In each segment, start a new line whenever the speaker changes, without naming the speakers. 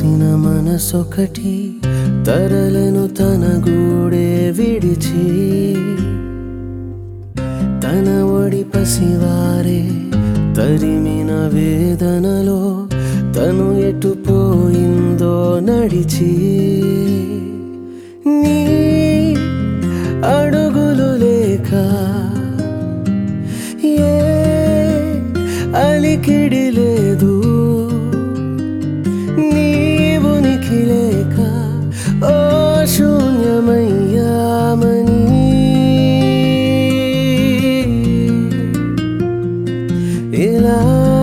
అలసిన మనసొకటి తరలను తన గూడే విడిచి తన ఒడి పసివారే తరిమిన వేదనలో తను ఎటు పోయిందో నడిచి నీ అడుగులు లేక ఏ అలికిడి లేదు నీవునికి లేక ఓ శూన్యమయ్యామని ఇలా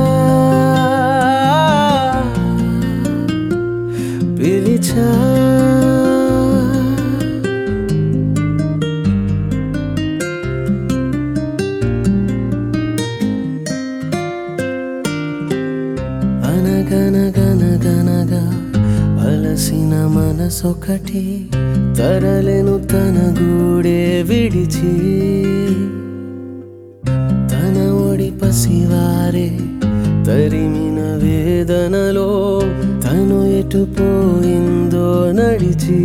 పిలిచా అనగనగనగనగా అలసిన మనసొకటి తరలెను తన గూడే విడిచి తన ఒడి పసివారే తరిమిన వేదనలో తను ఎటు పోయిందో నడిచి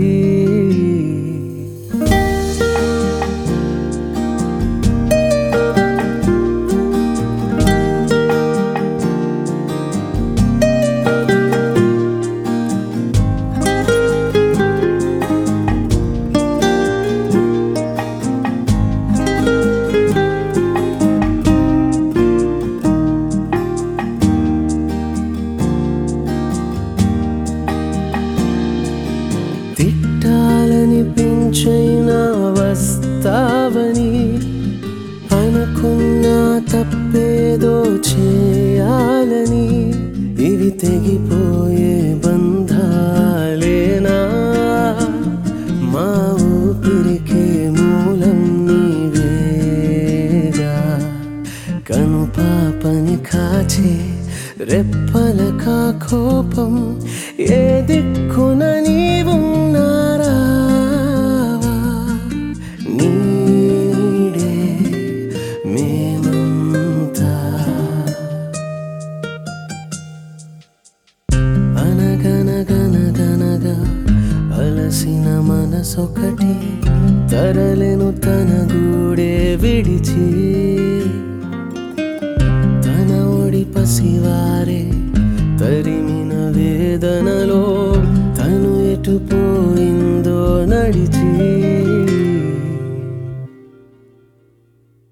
తిట్టాలని పెంచైనా వస్తావని అనుకున్నా తప్పేదో చేయాలని ఇవి తెగిపోయే బంధాలేనా మా ఊపిరికే మూలం నీవేగా కను పాపని కాచే రెప్పల కా కోపం ఏ దిక్కున నీవున్నారా నీడే మేమంతా అనగనగనగనగా అలసిన మనసొకటి తరలెను తన గూడే విడిచి తన ఒడి పసివారే తరిమిన వేదనలో తను ఎటు పోయిందో నడిచి